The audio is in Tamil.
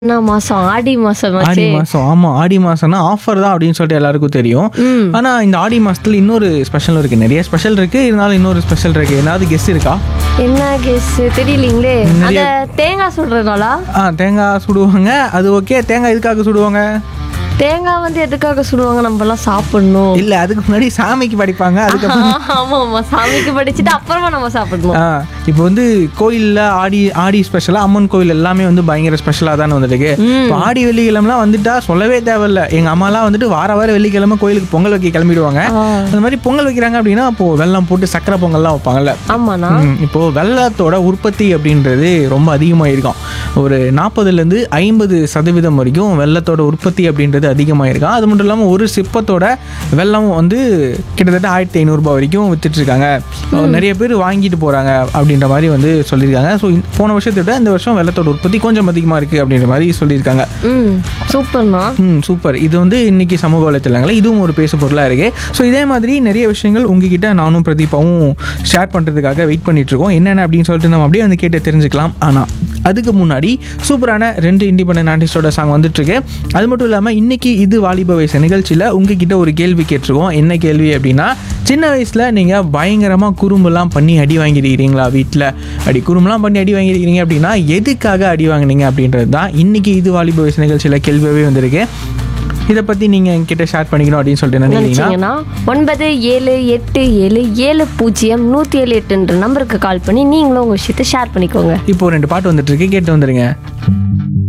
என்ன மாசம் ஆடி மாசம் ஆடி மாசம் ஆமா ஆடி மாசம்னா ஆஃபர் தான் அப்படின்னு சொல்லிட்டு எல்லாருக்கும் தெரியும் ம் ஆனா இந்த ஆடி மாசத்துல இன்னொரு ஸ்பெஷல் இருக்கு நிறைய ஸ்பெஷல் இருக்கு இருந்தாலும் இன்னொரு ஸ்பெஷல் இருக்கு ஏதாவது கெஸ் இருக்கா என்ன கேஸ் தெரியலீங்களே அந்த தேங்காய் சுடுறதாலா ஆ தேங்காய் சுடுவாங்க அது ஓகே தேங்காய் எதுக்காக சுடுவாங்க தேங்காய் வந்து எதுக்காக சுடுவாங்க நம்ம எல்லாம் சாப்பிடணும் இல்ல அதுக்கு முன்னாடி சாமிக்கு படிப்பாங்க அதுக்கப்புறம் ஆமா ஆமா சாமிக்கு படிச்சுட்டு அப்புறமா நம்ம சாப்பிடணும் ஆ, இப்போ வந்து கோயில்ல ஆடி ஆடி ஸ்பெஷலா அம்மன் கோயில் எல்லாமே வந்து பயங்கர ஸ்பெஷலா தானே வந்துருக்கு இப்போ ஆடி வெள்ளிக்கிழமெலாம் வந்துட்டா சொல்லவே தேவையில்ல எங்க அம்மாலாம் வந்துட்டு வார வார வெள்ளிக்கிழமை கோயிலுக்கு பொங்கல் வைக்க கிளம்பிடுவாங்க அந்த மாதிரி பொங்கல் வைக்கிறாங்க அப்படின்னா அப்போ வெல்லம் போட்டு சக்கரை பொங்கல்லாம் வைப்பாங்கல்ல ஆமாண்ணா ம், இப்போ வெள்ளத்தோட உற்பத்தி அப்படின்றது ரொம்ப அதிகமாக இருக்கும் ஒரு நாற்பதுலேருந்து ஐம்பது சதவீதம் வரைக்கும் வெள்ளத்தோட உற்பத்தி அப்படின்றது அதிகமாக இருக்கும் அது மட்டும் இல்லாமல் ஒரு சிப்பத்தோட வெள்ளம் வந்து கிட்டத்தட்ட ஆயிரத்தி ஐநூறுரூபா வரைக்கும் வித்துட்டு இருக்காங்க நிறைய பேர் வாங்கிட்டு போகிறாங்க அப்படின்ற மாதிரி வந்து சொல்லியிருக்காங்க ஸோ போன வருஷத்தை விட இந்த வருஷம் வெள்ளத்தோட உற்பத்தி கொஞ்சம் அதிகமாக இருக்குது அப்படின்ற மாதிரி சொல்லியிருக்காங்க ம் சூப்பர்ண்ணா ம் சூப்பர் இது வந்து இன்னைக்கு சமூக வலைத்தளங்களில் இதுவும் ஒரு பேசு பொருளாக இருக்கு ஸோ இதே மாதிரி நிறைய விஷயங்கள் உங்ககிட்ட நானும் பிரதீபாவும் ஷேர் பண்ணுறதுக்காக வெயிட் பண்ணிட்டு இருக்கோம் என்னென்ன அப்படின்னு சொல்லிட்டு நம்ம அப்படியே வந்து கேட்டு தெரிஞ்சுக்கலாம் ஆனால் அதுக்கு முன்னாடி சூப்பரான ரெண்டு இண்டிபெண்டன்ட் ஆர்டிஸ்டோட சாங் வந்துட்டு இருக்கு அது மட்டும் இல்லாமல் இன்னைக்கு இது வாலிப வயசு நிகழ்ச்சியில் உங்ககிட்ட ஒரு கேள்வி கேட்டிருக்கோம் என்ன கேள்வி அப்படின்னா சின்ன வயசில் நீங்கள் பயங்கரமாக குறும்புலாம் பண்ணி அடி வாங்கிருக்கிறீங்களா வீட்டில் அடி குறும்புலாம் பண்ணி அடி வாங்கிருக்கிறீங்க அப்படின்னா எதுக்காக அடி வாங்குனீங்க அப்படின்றது தான் இன்னைக்கு இது வாலிப வயசு நிகழ்ச்சியில் கேள்வியாகவே வந்திருக்கு இதை பற்றி நீங்கள் என்கிட்ட ஷேர் பண்ணிக்கணும் அப்படின்னு சொல்லிட்டு நினைக்கிறீங்கன்னா நினைச்சீங்கன்னா ஒன்பது ஏழு எட்டு ஏழு ஏழு பூஜ்ஜியம் நூற்றி ஏழு எட்டுன்ற நம்பருக்கு கால் பண்ணி நீங்களும் உங்கள் விஷயத்தை ஷேர் பண்ணிக்கோங்க இப்போ ரெண்டு பாட்டு வந்துட்டு இருக்கு கேட்டு வந்துருங்க